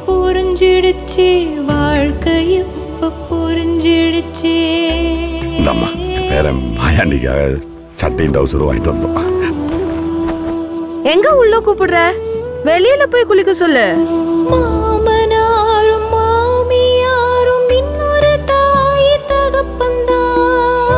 புரிஞ்சிடுச்சு வாழ்க்கை இப்ப புரிஞ்சிடுச்சு இந்தம்மா பேரன் மாயாண்டிக்காக சட்டையும் டவுசரும் வாங்கிட்டு வந்தோம் எங்க உள்ள கூப்பிடுற வெளியில போய் குளிக்க சொல்லு மாமனாரும் மாமியாரும் இன்னொரு தாய் தகப்பந்தான்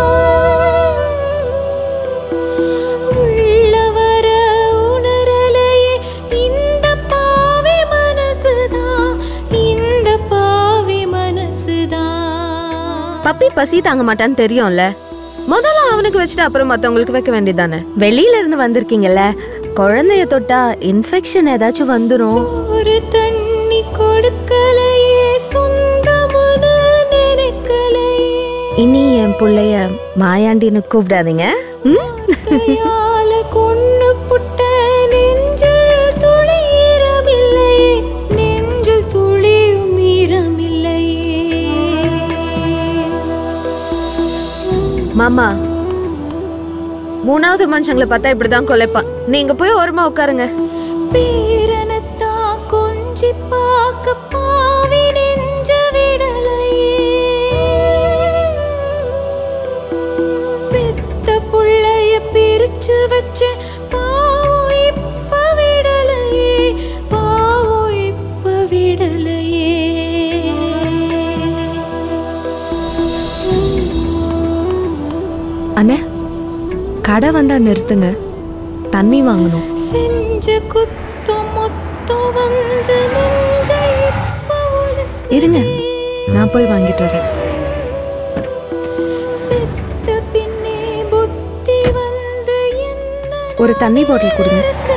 உள்ள வர உணரலையே இந்த பாவி மனசுதான் இந்த பாவி மனசுதான் பப்பி பசி தாங்க மாட்டான்னு தெரியும்ல முதல்ல அவனுக்கு வச்சுட்டு அப்புறம் மத்தவங்களுக்கு வைக்க வேண்டியதானே வெளியில இருந்து வந்திருக்கீங்கல்ல குழந்தைய தொட்டா இன்ஃபெக்ஷன் ஏதாச்சும் வந்துரும் ஒரு தண்ணி கொடுக்கலையே சொந்தமுன்னு நினைக்கலையே இனி என் புள்ளைய மாயாண்டின்னு கூப்பிடாதீங்க ம்? கையால கொன்னு புட்ட நெஞ்சில் துளி ஈரமில்லையே நெஞ்சில் துளியும் ஈரமில்லையே மாமா மூணாவது மனுஷங்களை பார்த்தா இப்படிதான் கொலைப்பான் நீங்க போய் ஓரமா உட்காருங்க பேரனத்தான் கொஞ்சி பார்க்க பாவி நெஞ்ச விடலையே பெத்த புள்ளைய பிரிச்சு வச்சு பாவம் இப்ப விடலையே பாவம் இப்ப விடலையே அண்ணே கடை வந்தா நிறுத்துங்க தண்ணி வாங்கணும் செஞ்ச குத்தம் மொத்தம் வந்து நெஞ்ச இப்ப உலுக்கு இருங்க நான் போய் வாங்கிட்டு வரேன் செத்த பின்னே புத்தி வந்து என்ன ஒரு தண்ணி பாட்டில் கொடுங்க இருக்க